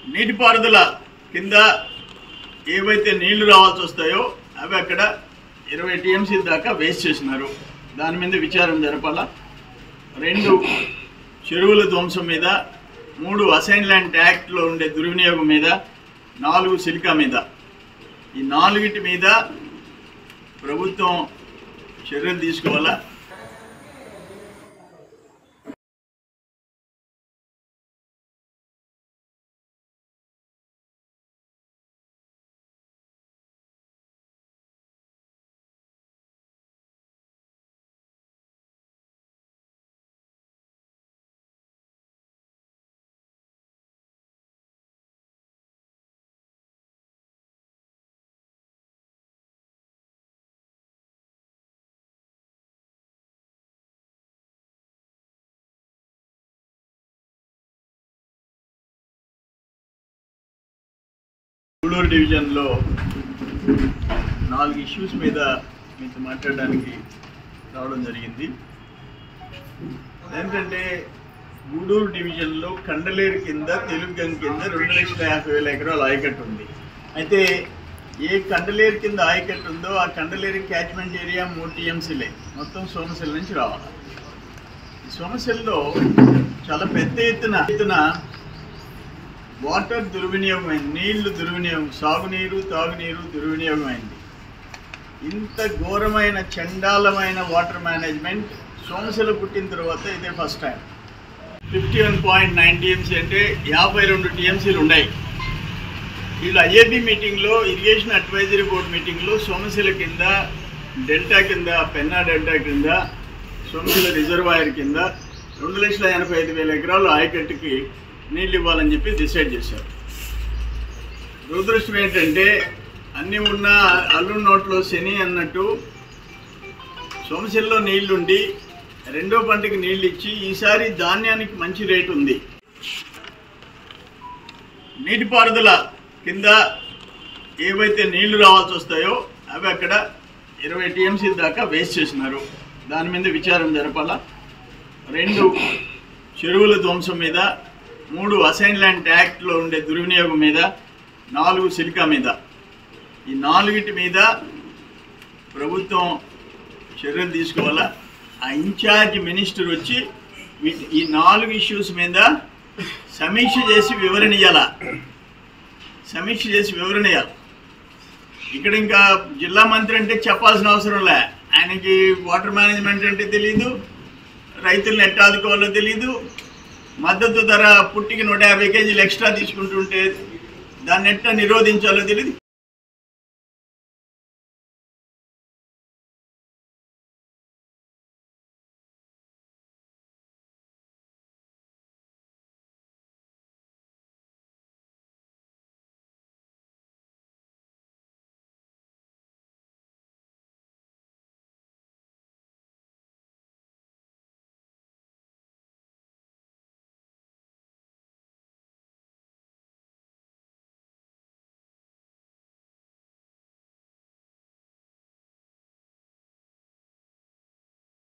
నీటిపారుదల కింద ఏవైతే నీళ్లు రావాల్సి వస్తాయో అవి అక్కడ ఇరవై టీఎంసీ దాకా వేస్ట్ చేసినారు దాని మీద విచారణ జరపాలా రెండు చెరువుల ధ్వంసం మీద మూడు అసైన్ ల్యాండ్ యాక్ట్లో ఉండే దుర్వినియోగం మీద నాలుగు సిలికా మీద ఈ నాలుగిటి మీద ప్రభుత్వం చర్యలు తీసుకోవాలా గూడూరు డివిజన్లో నాలుగు ఇష్యూస్ మీద మీతో మాట్లాడడానికి రావడం జరిగింది ఏంటంటే గూడూరు డివిజన్లో కండలేరు కింద తెలుగు కింద రెండు లక్షల యాభై వేల ఎకరాల ఆయకట్టు ఉంది అయితే ఏ కండలేరు కింద ఆయకట్టు ఉందో ఆ కండలేరు క్యాచ్మెంట్ ఏరియా మూడు టీఎంసీలే మొత్తం సోమశిల నుంచి రావాలి ఈ సోమశిలలో చాలా పెద్ద ఎత్తున ఎత్తున వాటర్ దుర్వినియోగమైంది నీళ్లు దుర్వినియోగం సాగునీరు తాగునీరు దుర్వినియోగమైంది ఇంత ఘోరమైన చండాలమైన వాటర్ మేనేజ్మెంట్ సోమశిల పుట్టిన తర్వాత ఇదే first time fifty one point nine TMC అంటే యాభై రెండు టీఎంసీలు ఉన్నాయి వీళ్ళు ఐఏబీ మీటింగ్లో ఇరిగేషన్ అడ్వైజరీ బోర్డు మీటింగ్లో సోమశిల కింద డెల్టా కింద పెన్నా డెల్టా కింద సోమశిల రిజర్వాయర్ కింద రెండు లక్షల ఎనభై ఐదు వేల ఎకరాలు ఆయకట్టుకి నీళ్ళు ఇవ్వాలని చెప్పి డిసైడ్ చేశారు దురదృష్టం ఏంటంటే అన్నీ ఉన్న అల్లు నోట్లో శని అన్నట్టు సోమశిల్లో నీళ్లుండి రెండో పంటకి నీళ్ళు ఇచ్చి ఈసారి ధాన్యానికి మంచి రేటు ఉంది నీటిపారుదల కింద ఏవైతే నీళ్లు రావాల్సి వస్తాయో అవి అక్కడ ఇరవై టీఎంసీ దాకా వేస్ట్ చేసినారు దాని మీద విచారణ జరపాలా రెండు చెరువుల ధ్వంసం మీద మూడు అసైన్ ల్యాండ్ యాక్ట్లో ఉండే దుర్వినియోగం మీద నాలుగు సిలికా మీద ఈ నాలుగిటి మీద ప్రభుత్వం చర్యలు తీసుకోవాలా ఆ ఇన్ఛార్జ్ మినిస్టర్ వచ్చి వీటి ఈ నాలుగు ఇష్యూస్ మీద సమీక్ష చేసి వివరణ ఇవ్వాలా సమీక్ష చేసి వివరణ ఇవ్వాలి ఇక్కడ ఇంకా జిల్లా మంత్రి అంటే చెప్పాల్సిన అవసరం లే ఆయనకి వాటర్ మేనేజ్మెంట్ అంటే తెలియదు రైతులను ఎట్లా ఆదుకోవాలో తెలియదు మద్దతు ధర పుట్టికి నూట యాభై కేజీలు ఎక్స్ట్రా తీసుకుంటుంటే దాన్ని ఎట్లా నిరోధించాలో తెలియదు